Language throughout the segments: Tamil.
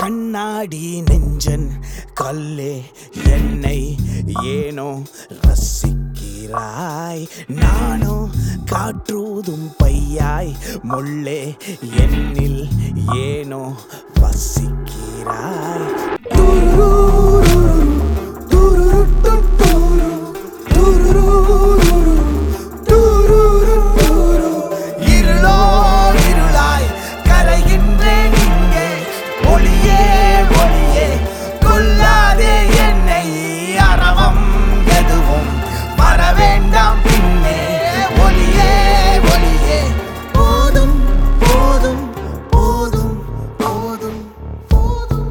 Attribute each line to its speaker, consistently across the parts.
Speaker 1: கண்ணாடி நெஞ்சன் கல்லே என்னை ஏனோ ரசிக்கிறாய் நானோ காற்றூதும் பையாய் முள்ளே என்னில் ஏனோ வசிக்கிறாய் துருரு, துருருட்டும் துரு, துருருரு, துருருரு. இருளோ இருளாய் கரைகின்றேன் இங்கே ஒளியே ஒளியே கொல்லாதே என்னை அறவம் எதுவும் வர வேண்டாம் பின்னே ஒளியே ஒளியே போதும் போதும் போதும் போதும் போதும்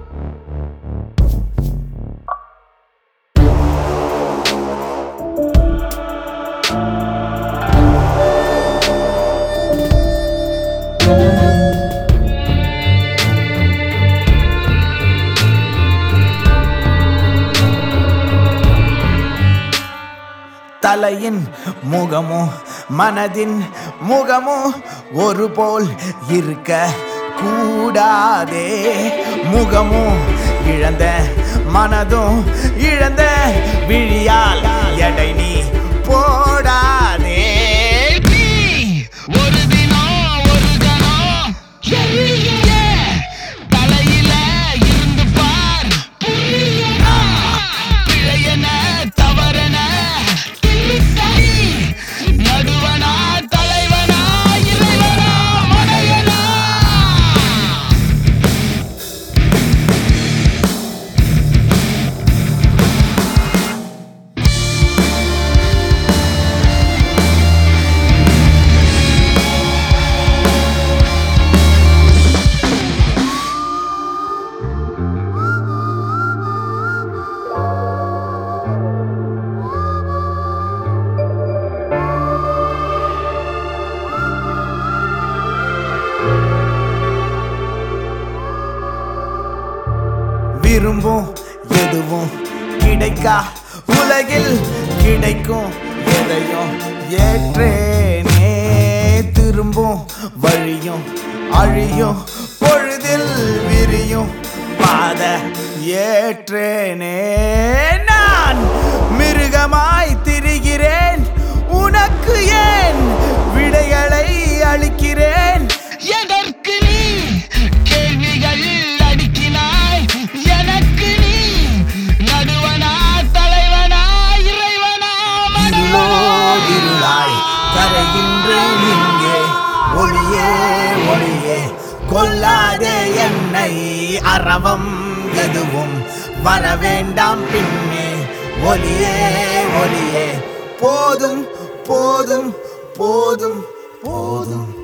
Speaker 1: தலையின் முகமோ மனதின் முகமோ ஒரு போல் இருக்க கூடாதே முகமோ இழந்த மனதும் இழந்த விழியால் எடை நீ போடாதே நீ
Speaker 2: ஒரு தினம் ஒரு கணம் எரிய தலையில இருந்து பார் புரியனா பிழையன தவறன சரி நடுவனா தலைவனா இறைவனா மனையனா
Speaker 1: விரும்பும் எதுவும் கிடைக்கா உலகில் கிடைக்கும் எதையும் ஏற்றேனே திரும்பும் வழியும் அழியும் பொழுதில் விரியும் பாத ஏற்றேனே நான் மிருகமாய் திரிகிறேன் உனக்கு ஏன் விடைகளை அளிக்கிறேன்
Speaker 2: எதற்கு நீ கேள்விகள் அடுக்கினாய் எனக்கு நீ நடுவனா தலைவனா இறைவனா
Speaker 1: இருளோ
Speaker 2: மனிதனா?
Speaker 1: இருளாய் கரைகின்றேன் இங்கே ஒளியே ஒளியே கொல்லாதே என்னை அறவம் எதுவும் வர வேண்டாம் பின்னே ஒளியே ஒளியே போதும் போதும் போதும் போதும்